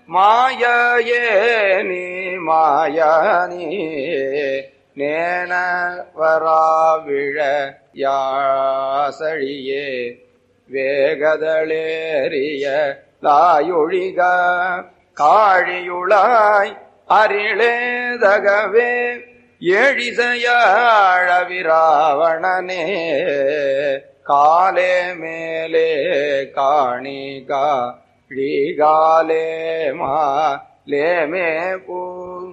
மாயே நீ மாயனி நேன வராவிழ யாசழியே வேகதளேறிய லாயொழிக காழியுளாய் அரிளேதகவே எழிசையாழவிராவணனே காலே மேலே காணிகா ழிகாலே மா லேமே பூ